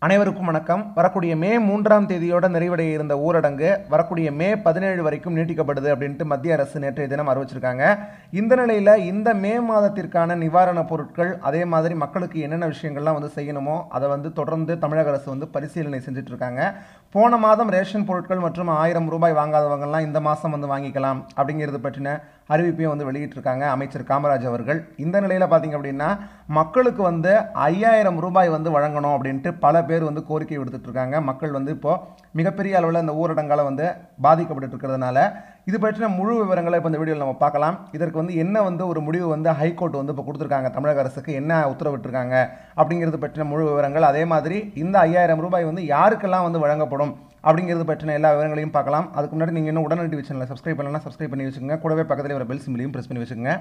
அனைவருக்கும் வணக்கம் வரக்கூடிய மே மூன்றாம் தேதியோட நிறைவடைய இருந்த ஊரடங்கு வரக்கூடிய மே பதினேழு வரைக்கும் நீட்டிக்கப்படுது அப்படின்ட்டு மத்திய அரசு நேற்றைய தினம் அறிவிச்சிருக்காங்க இந்த நிலையில் இந்த மே மாதத்திற்கான நிவாரணப் பொருட்கள் அதே மாதிரி மக்களுக்கு என்னென்ன விஷயங்கள்லாம் வந்து செய்யணுமோ அதை வந்து தொடர்ந்து தமிழக அரசு வந்து பரிசீலனை செஞ்சுட்டு இருக்காங்க போன மாதம் ரேஷன் பொருட்கள் மற்றும் ஆயிரம் ரூபாய் வாங்காதவங்கலாம் இந்த மாதம் வந்து வாங்கிக்கலாம் அப்படிங்கிறது பற்றின அறிவிப்பையும் வந்து வெளியிட்டிருக்காங்க அமைச்சர் காமராஜ் அவர்கள் இந்த நிலையில் பார்த்தீங்க அப்படின்னா மக்களுக்கு வந்து ஐயாயிரம் ரூபாய் வந்து வழங்கணும் அப்படின்ட்டு பல பேர் வந்து கோரிக்கை விடுத்துட்டு இருக்காங்க மக்கள் வந்து இப்போ மிகப்பெரிய அளவில் இந்த ஊரடங்கால வந்து பாதிக்கப்பட்டு இருக்கிறதுனால இது பற்றின முழு விவரங்களை இப்போ இந்த வீடியோவில் நம்ம பார்க்கலாம் இதற்கு வந்து என்ன வந்து ஒரு முடிவு வந்து ஹைகோர்ட் வந்து இப்போ கொடுத்துருக்காங்க தமிழக அரசுக்கு என்ன உத்தரவிட்டிருக்காங்க அப்படிங்கிறது பற்றின முழு விவரங்கள் அதே மாதிரி இந்த ஐயாயிரம் ரூபாய் வந்து யாருக்கெல்லாம் வந்து வழங்கப்படும் அப்படிங்கிறது பற்றின எல்லா விவரங்களையும் பார்க்கலாம் அதுக்கு முன்னாடி நீங்கள் இன்னும் உடனடி சேனலை சப்ஸ்கிரைப் பண்ணலாம் சப்ஸ்கிரைப் பண்ணி வச்சுக்கோங்க கூடவே பக்கத்தில் ஒரு பெல் சிம்பிளையும் ப்ரெஸ் பண்ணி வச்சுக்கோங்க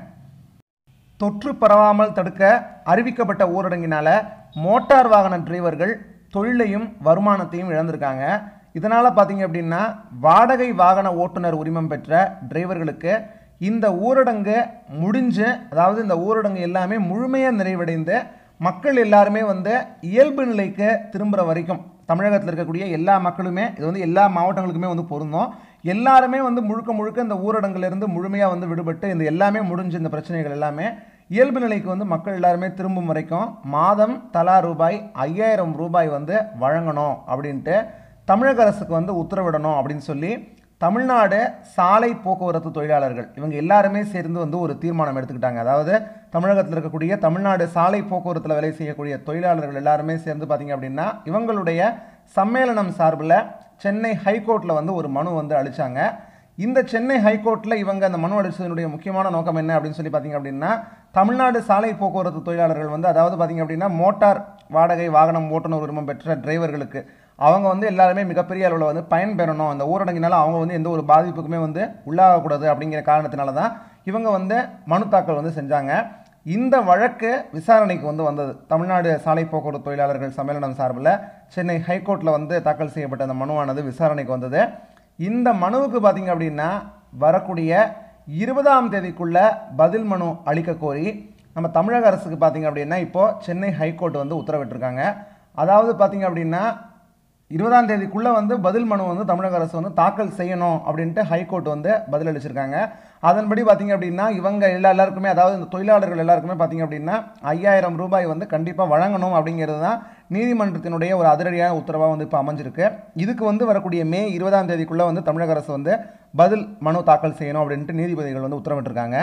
தொற்று பரவாமல் தடுக்க அறிவிக்கப்பட்ட ஊரடங்கினால மோட்டார் வாகன டிரைவர்கள் தொழிலையும் வருமானத்தையும் இழந்திருக்காங்க இதனால் பார்த்தீங்க அப்படின்னா வாடகை வாகன ஓட்டுநர் உரிமம் பெற்ற டிரைவர்களுக்கு இந்த ஊரடங்கு முடிஞ்சு அதாவது இந்த ஊரடங்கு எல்லாமே முழுமையாக நிறைவடைந்து மக்கள் எல்லாருமே வந்து இயல்பு நிலைக்கு திரும்புகிற வரைக்கும் தமிழகத்தில் இருக்கக்கூடிய எல்லா மக்களுமே இது வந்து எல்லா மாவட்டங்களுக்குமே வந்து பொருந்தும் எல்லாருமே வந்து முழுக்க முழுக்க இந்த ஊரடங்குலேருந்து முழுமையாக வந்து விடுபட்டு இந்த எல்லாமே முடிஞ்ச இந்த பிரச்சனைகள் எல்லாமே இயல்பு நிலைக்கு வந்து மக்கள் எல்லாருமே திரும்பும் வரைக்கும் மாதம் தலா ரூபாய் ஐயாயிரம் ரூபாய் வந்து வழங்கணும் அப்படின்ட்டு தமிழக அரசுக்கு வந்து உத்தரவிடணும் அப்படின்னு சொல்லி தமிழ்நாடு சாலை போக்குவரத்து தொழிலாளர்கள் இவங்க எல்லாருமே சேர்ந்து வந்து ஒரு தீர்மானம் எடுத்துக்கிட்டாங்க அதாவது தமிழகத்தில் இருக்கக்கூடிய தமிழ்நாடு சாலை போக்குவரத்தில் வேலை செய்யக்கூடிய தொழிலாளர்கள் எல்லாருமே சேர்ந்து பார்த்தீங்க அப்படின்னா இவங்களுடைய சம்மேளனம் சார்பில் சென்னை ஹைகோர்ட்டில் வந்து ஒரு மனு வந்து அளித்தாங்க இந்த சென்னை ஹைகோர்ட்டில் இவங்க அந்த மனு அளித்ததனுடைய முக்கியமான நோக்கம் என்ன அப்படின்னு சொல்லி பார்த்தீங்க அப்படின்னா தமிழ்நாடு சாலை போக்குவரத்து தொழிலாளர்கள் வந்து அதாவது பார்த்தீங்க அப்படின்னா மோட்டார் வாடகை வாகனம் ஓட்டுநர் உரிமம் பெற்ற டிரைவர்களுக்கு அவங்க வந்து எல்லாருமே மிகப்பெரிய அளவில் வந்து பயன் பெறணும் அந்த ஊரடங்கினால அவங்க வந்து எந்த ஒரு பாதிப்புக்குமே வந்து உள்ளாகக்கூடாது அப்படிங்கிற காரணத்தினால தான் இவங்க வந்து மனு தாக்கல் வந்து செஞ்சாங்க இந்த வழக்கு விசாரணைக்கு வந்து வந்தது தமிழ்நாடு சாலை போக்குவரத்து தொழிலாளர்கள் சம்மேளனம் சார்பில் சென்னை ஹைகோர்ட்டில் வந்து தாக்கல் செய்யப்பட்ட அந்த மனுவானது விசாரணைக்கு வந்தது இந்த மனுவுக்கு பார்த்தீங்க அப்படின்னா வரக்கூடிய இருபதாம் தேதிக்குள்ள பதில் மனு அளிக்க கோரி நம்ம தமிழக அரசுக்கு பார்த்தீங்க அப்படின்னா இப்போது சென்னை ஹைகோர்ட் வந்து உத்தரவிட்டிருக்காங்க அதாவது பார்த்தீங்க அப்படின்னா இருபதாம் தேதிக்குள்ளே வந்து பதில் மனு வந்து தமிழக அரசு வந்து தாக்கல் செய்யணும் அப்படின்ட்டு ஹைகோர்ட் வந்து பதில் அளிச்சிருக்காங்க அதன்படி பார்த்தீங்க அப்படின்னா இவங்க எல்லா எல்லாருக்குமே அதாவது இந்த தொழிலாளர்கள் எல்லாருக்குமே பார்த்தீங்க அப்படின்னா ஐயாயிரம் ரூபாய் வந்து கண்டிப்பாக வழங்கணும் அப்படிங்கிறது தான் நீதிமன்றத்தினுடைய ஒரு அதிரடியான உத்தரவாக வந்து இப்போ அமைஞ்சிருக்கு இதுக்கு வந்து வரக்கூடிய மே இருபதாம் தேதிக்குள்ளே வந்து தமிழக அரசு வந்து பதில் மனு தாக்கல் செய்யணும் அப்படின்ட்டு நீதிபதிகள் வந்து உத்தரவிட்டிருக்காங்க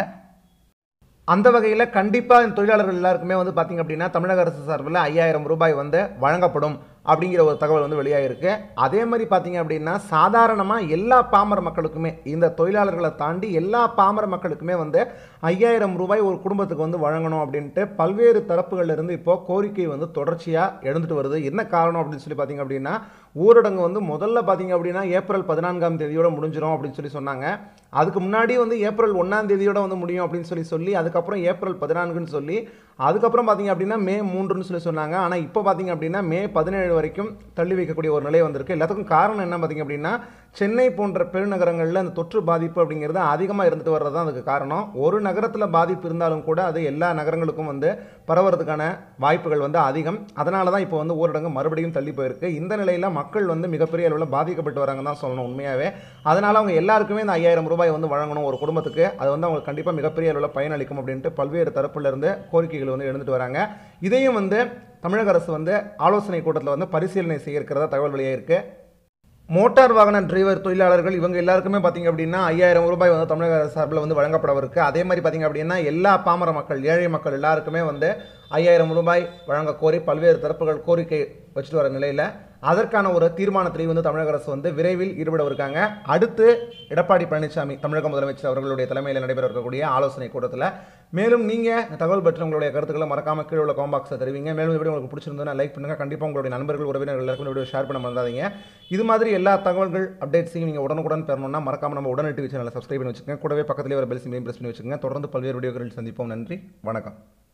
அந்த வகையில் கண்டிப்பாக இந்த தொழிலாளர்கள் எல்லாருக்குமே வந்து பார்த்திங்க அப்படின்னா தமிழக அரசு சார்பில் ஐயாயிரம் ரூபாய் வந்து வழங்கப்படும் அப்படிங்கிற ஒரு தகவல் வந்து வெளியாகிருக்கு அதே மாதிரி பார்த்தீங்க அப்படின்னா சாதாரணமாக எல்லா பாமர மக்களுக்குமே இந்த தொழிலாளர்களை தாண்டி எல்லா பாமர மக்களுக்குமே வந்து ஐயாயிரம் ரூபாய் ஒரு குடும்பத்துக்கு வந்து வழங்கணும் அப்படின்ட்டு பல்வேறு தரப்புகள்ல இருந்து இப்போ கோரிக்கை வந்து தொடர்ச்சியாக எழுந்துட்டு வருது என்ன காரணம் அப்படின்னு சொல்லி பார்த்தீங்க அப்படின்னா ஊரடங்கு வந்து முதல்ல பார்த்தீங்க அப்படின்னா ஏப்ரல் பதினான்காம் தேதியோட முடிஞ்சிடும் அப்படின்னு சொல்லி சொன்னாங்க அதுக்கு முன்னாடி வந்து ஏப்ரல் ஒன்றாம் தேதியோட வந்து முடியும் அப்படின்னு சொல்லி சொல்லி அதுக்கப்புறம் ஏப்ரல் பதினான்குன்னு சொல்லி அதுக்கப்புறம் பார்த்தீங்க அப்படின்னா மே மூன்றுன்னு சொல்லி சொன்னாங்க ஆனால் இப்போ பார்த்தீங்க அப்படின்னா மே பதினேழு வரைக்கும் தள்ளி வைக்கக்கூடிய ஒரு நிலை வந்திருக்கு எல்லாத்துக்கும் காரணம் என்ன பார்த்தீங்க அப்படின்னா சென்னை போன்ற பெருநகரங்களில் அந்த தொற்று பாதிப்பு அப்படிங்கிறது அதிகமாக இருந்துட்டு வர்றது தான் அதுக்கு காரணம் ஒரு நகரத்தில் பாதிப்பு இருந்தாலும் கூட அது எல்லா நகரங்களுக்கும் வந்து பரவறதுக்கான வாய்ப்புகள் வந்து அதிகம் அதனால தான் இப்போ வந்து ஊரடங்கு மறுபடியும் தள்ளி போயிருக்கு இந்த நிலையில் மக்கள் வந்து மிகப்பெரிய அளவில் பாதிக்கப்பட்டு வராங்க தான் சொல்லணும் உண்மையாகவே அதனால் அவங்க எல்லாருக்குமே இந்த ஐயாயிரம் ரூபாய் வந்து வழங்கணும் ஒரு குடும்பத்துக்கு அது வந்து அவங்களுக்கு கண்டிப்பாக மிகப்பெரிய அளவில் பயனளிக்கும் அப்படின்ட்டு பல்வேறு தரப்புலேருந்து கோரிக்கைகள் வந்து எழுந்துட்டு வராங்க இதையும் வந்து தமிழக அரசு வந்து ஆலோசனை கூட்டத்தில் வந்து பரிசீலனை செய்ய இருக்கிறதா தகவல் வெளியாயிருக்கு மோட்டார் வாகன டிரைவர் தொழிலாளர்கள் இவங்க எல்லாருக்குமே பார்த்தீங்க அப்படின்னா ஐயாயிரம் ரூபாய் வந்து தமிழக அரசு சார்பில் வந்து வழங்கப்படவிருக்கு அதே மாதிரி பார்த்தீங்க அப்படின்னா எல்லா பாமர மக்கள் ஏழை மக்கள் எல்லாருக்குமே வந்து ஐயாயிரம் ரூபாய் வழங்க கோரி பல்வேறு தரப்புகள் கோரிக்கை வச்சுட்டு வர நிலையில் அதற்கான ஒரு தீர்மானத்திலையும் வந்து தமிழக அரசு வந்து விரைவில் ஈடுபட இருக்காங்க அடுத்து எடப்பாடி பழனிசாமி தமிழக முதலமைச்சர் அவர்களுடைய தலைமையில் நடைபெற இருக்கக்கூடிய ஆலோசனை கூட்டத்தில் மேலும் நீங்கள் இந்த தகவல் பற்றி உங்களுடைய கருத்துக்களை மறக்காம கீழே உள்ள காம்பாக்ஸை தெரிவிங்க மேலும் இந்த வீடியோ உங்களுக்கு பிடிச்சிருந்தா லைக் பண்ணுங்கள் கண்டிப்பாக உங்களுடைய நண்பர்கள் உறவினர்கள் எல்லாருக்கும் வீடியோ ஷேர் பண்ண மறந்தாதீங்க இது மாதிரி எல்லா தகவல்கள் அப்டேட்ஸையும் நீங்கள் உடனுக்குடன் பெறணும்னா மறக்காம நம்ம உடனே டிவி சேனலை சப்ஸ்கிரைப் பண்ணி வச்சுக்கோங்க கூடவே பக்கத்துலேயே ஒரு பெல் சிம்மையும் ப்ரெஸ் பண்ணி வச்சுக்கோங்க தொடர்ந்து பல்வேறு வீடியோக்களில் சந்திப்போம் நன்றி வணக்கம்